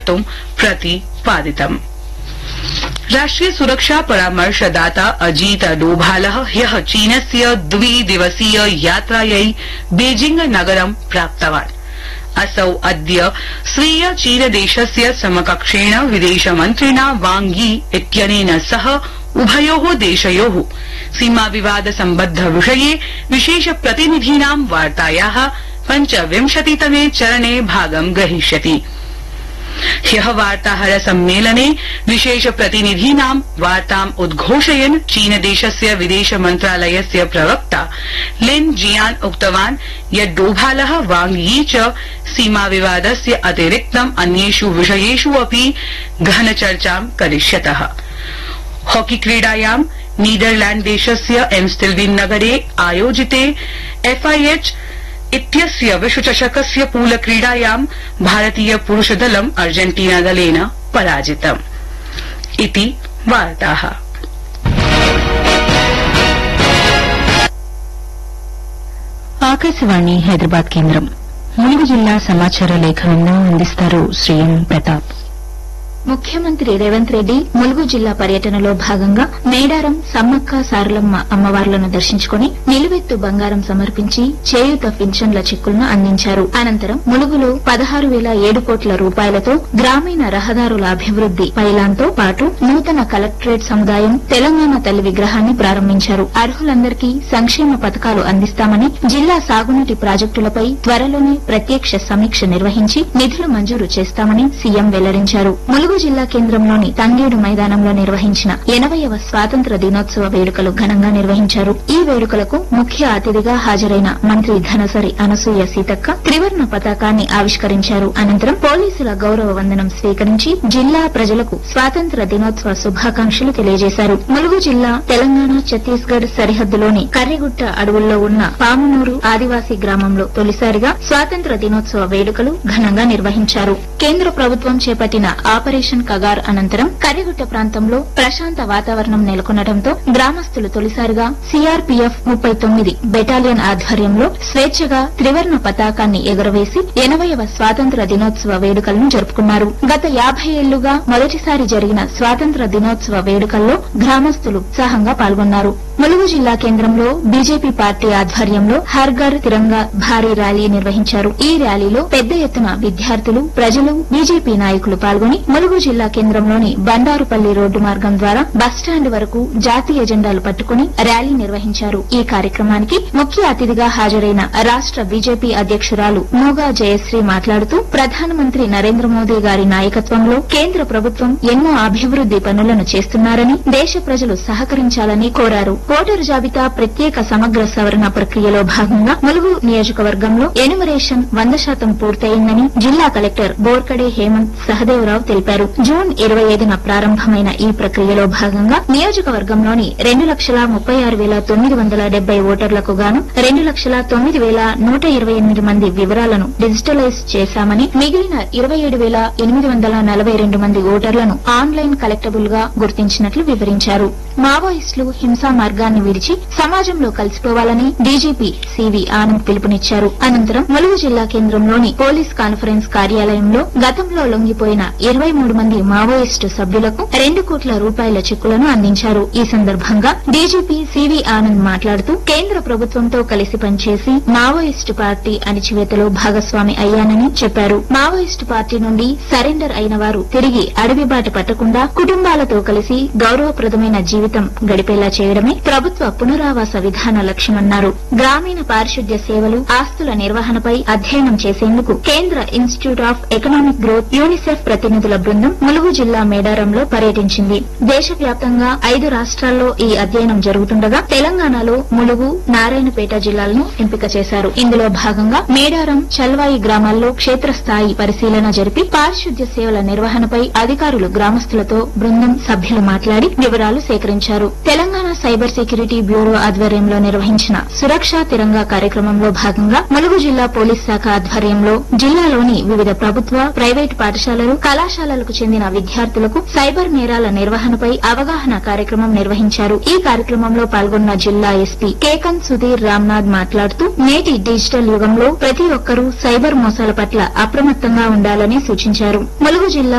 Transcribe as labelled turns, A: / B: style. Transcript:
A: कर्तुं प्रतिपादितम् राष्ट्रिय सुरक्षा परामर्शदाता अजीत डोभाल ह्य चीनस्य द्विदिवसीय यात्रायै बेजिंग नगरं प्राप्तवान् असौ अद्य स्वीय चीनदेशस्य समकक्षेण विदेशमन्त्रिणा वांग यी इत्यनेन सह उभयो देशयो सीमा विवाद सम्बद्ध विषये विशेष प्रतिनिधीनां वार्ताया पञ्चविंशतितमे चरणे भागं ग्रहीष्यति ह्य वार्ताहर सम्मेलने विशेष प्रतिनिधीनां वार्ताम् उद्घोषयन् चीनदेशस्य विदेश मन्त्रालयस्य प्रवक्ता लिन जियान उक्तवान् यत् डोभाल वांग यी च सीमा विवादस्य अतिरिक्तम् अन्येषु विषयेषु अपि गहनचर्चां करिष्यत हॉकी क्रीडायां नीदरलैण्ड देशस्य एम्स्टिल्विन नगरे आयोजिते एफआईएच इत्यस्य विश्वचषकस्य पूल क्रीडायां भारतीय पुरुषदलम् अर्जेन्टीना दलेन पराजितम् इति वार्ताः
B: ఆకాశవాణి హైదరాబాద్ కేంద్రం ములుగు జిల్లా సమాచార లేఖలను అందిస్తారు శ్రీ ఎం ప్రతాప్
C: ముఖ్యమంత్రి రేవంత్ రెడ్డి ములుగు జిల్లా పర్యటనలో భాగంగా మేడారం సమ్మక్క సారలమ్మ అమ్మవార్లను దర్శించుకుని నిలువెత్తు బంగారం సమర్పించి చేయూత పింఛన్ల చెక్కులను అందించారు అనంతరం ములుగులో పదహారు వేల ఏడు కోట్ల రూపాయలతో గ్రామీణ రహదారుల అభివృద్ది పైలాన్తో పాటు నూతన కలెక్టరేట్ సముదాయం తెలంగాణ తల్లి విగ్రహాన్ని ప్రారంభించారు అర్హులందరికీ సంక్షేమ పథకాలు అందిస్తామని జిల్లా సాగునీటి ప్రాజెక్టులపై త్వరలోనే ప్రత్యక్ష సమీక్ష నిర్వహించి నిధులు మంజూరు చేస్తామని సీఎం వెల్లడించారు ములుగు జిల్లా కేంద్రంలోని తంగేడు మైదానంలో నిర్వహించిన ఎనభైవ స్వాతంత్ర దినోత్సవ వేడుకలు ఘనంగా నిర్వహించారు ఈ వేడుకలకు ముఖ్య అతిథిగా హాజరైన మంత్రి ధనసరి అనసూయ సీతక్క త్రివర్ణ పతాకాన్ని ఆవిష్కరించారు అనంతరం పోలీసుల గౌరవ వందనం స్వీకరించి జిల్లా ప్రజలకు స్వాతంత్ర దినోత్సవ శుభాకాంక్షలు తెలియజేశారు ములుగు జిల్లా తెలంగాణ ఛత్తీస్గఢ్ సరిహద్దులోని కర్రిగుట్ట అడవుల్లో ఉన్న పామునూరు ఆదివాసీ గ్రామంలో తొలిసారిగా స్వాతంత్ర దినోత్సవ వేడుకలు ఘనంగా నిర్వహించారు కేంద్ర ప్రభుత్వం చేపట్టిన ఆపరేషన్ కగార్ అనంతరం కర్రిగుట్ట ప్రాంతంలో ప్రశాంత వాతావరణం నెలకొనడంతో గ్రామస్తులు తొలిసారిగా సీఆర్పీఎఫ్ ముప్పై తొమ్మిది బెటాలియన్ ఆధ్వర్యంలో స్వేచ్ఛగా త్రివర్ణ పతాకాన్ని ఎగురవేసి ఎనభైవ స్వాతంత్ర దినోత్సవ వేడుకలను జరుపుకున్నారు గత యాభై ఏళ్లుగా మొదటిసారి జరిగిన స్వాతంత్ర దినోత్సవ వేడుకల్లో గ్రామస్తులు ఉత్సాహంగా పాల్గొన్నారు ములుగు జిల్లా కేంద్రంలో బీజేపీ పార్టీ ఆధ్వర్యంలో హర్ ఘర్ తిరంగా భారీ ర్యాలీ నిర్వహించారు ఈ ర్యాలీలో పెద్ద ఎత్తున విద్యార్థులు ప్రజలు బీజేపీ నాయకులు పాల్గొని ములుగు జిల్లా కేంద్రంలోని బండారుపల్లి రోడ్డు మార్గం ద్వారా బస్టాండ్ వరకు జాతీయ జెండాలు పట్టుకుని ర్యాలీ నిర్వహించారు ఈ కార్యక్రమానికి ముఖ్య అతిథిగా హాజరైన రాష్ట బీజేపీ అధ్యక్షురాలు మూగా జయశ్రీ మాట్లాడుతూ ప్రధానమంత్రి నరేంద్ర మోదీ గారి నాయకత్వంలో కేంద్ర ప్రభుత్వం ఎన్నో అభివృద్ది పనులను చేస్తున్నారని దేశ ప్రజలు సహకరించాలని కోరారు ఓటరు జాబితా ప్రత్యేక సమగ్ర సవరణ ప్రక్రియలో భాగంగా ములుగు నియోజకవర్గంలో ఎనుమరేషన్ వంద శాతం పూర్తయిందని జిల్లా కలెక్టర్ బోర్కడే హేమంత్ సహదేవరావు తెలిపారు జూన్ ఇరవై ఐదున ప్రారంభమైన ఈ ప్రక్రియలో భాగంగా నియోజకవర్గంలోని రెండు లక్షల ముప్పై ఆరు వేల తొమ్మిది వందల డెబ్బై ఓటర్లకు గాను రెండు లక్షల తొమ్మిది వేల నూట ఇరవై ఎనిమిది మంది వివరాలను డిజిటలైజ్ చేశామని మిగిలిన ఇరవై ఏడు వేల ఎనిమిది వందల నలభై రెండు మంది ఓటర్లను ఆన్లైన్ కలెక్టబుల్ గా గుర్తించినట్లు వివరించారు మావోయిస్టులు హింసా మార్గాన్ని విడిచి సమాజంలో కలిసిపోవాలని డీజీపీ సివి ఆనంద్ పిలుపునిచ్చారు అనంతరం ములుగు జిల్లా కేంద్రంలోని పోలీస్ కాన్ఫరెన్స్ కార్యాలయంలో గతంలో లొంగిపోయిన ఇరవై మూడు మంది మావోయిస్టు సభ్యులకు రెండు కోట్ల రూపాయల చెక్కులను అందించారు ఈ సందర్భంగా డీజీపీ సివి ఆనంద్ మాట్లాడుతూ కేంద్ర ప్రభుత్వంతో కలిసి పనిచేసి మావోయిస్టు పార్టీ అణిచివేతలో భాగస్వామి అయ్యానని చెప్పారు మావోయిస్టు పార్టీ నుండి సరెండర్ అయిన వారు తిరిగి అడవి బాట పట్టకుండా కుటుంబాలతో కలిసి గౌరవప్రదమైన జీవితం గడిపేలా చేయడమే ప్రభుత్వ పునరావాస విధాన లక్ష్యమన్నారు గ్రామీణ పారిశుద్ధ్య సేవలు ఆస్తుల నిర్వహణపై అధ్యయనం చేసేందుకు కేంద్ర institute of economic growth UNICEF ప్రతినిధుల బృందం ములుగు జిల్లా మేడారంలో పర్యటించింది దేశవ్యాప్తంగా ఐదు రాష్ట్రాల్లో ఈ అధ్యయనం జరుగుతుండగా తెలంగాణలో ములుగు నారాయణపేట జిల్లాలను ఎంపిక చేశారు ఇందులో భాగంగా మేడారం చల్వాయి గ్రామాల్లో క్షేత్రస్థాయి పరిశీలన జరిపి పారిశుద్ధ్య సేవల నిర్వహణపై అధికారులు గ్రామస్తులతో బృందం సభ్యులు మాట్లాడి వివరాలు సేకరించారు తెలంగాణ సైబర్ సెక్యూరిటీ బ్యూరో ఆధ్వర్యంలో నిర్వహించిన సురక్షా తిరంగా కార్యక్రమంలో భాగంగా ములుగు జిల్లా పోలీస్ శాఖ ఆధ్వర్యంలో జిల్లాలోని వివిధ ప్రభుత్వ ప్రైవేటు పాఠశాలలు కళాశాలలకు పాఠశాలకు చెందిన విద్యార్థులకు సైబర్ నేరాల నిర్వహణపై అవగాహన కార్యక్రమం నిర్వహించారు ఈ కార్యక్రమంలో పాల్గొన్న జిల్లా ఎస్పీ కేకన్ సుధీర్ రామ్నాథ్ మాట్లాడుతూ నేటి డిజిటల్ యుగంలో ప్రతి ఒక్కరూ సైబర్ మోసాల పట్ల అప్రమత్తంగా ఉండాలని సూచించారు ములుగు జిల్లా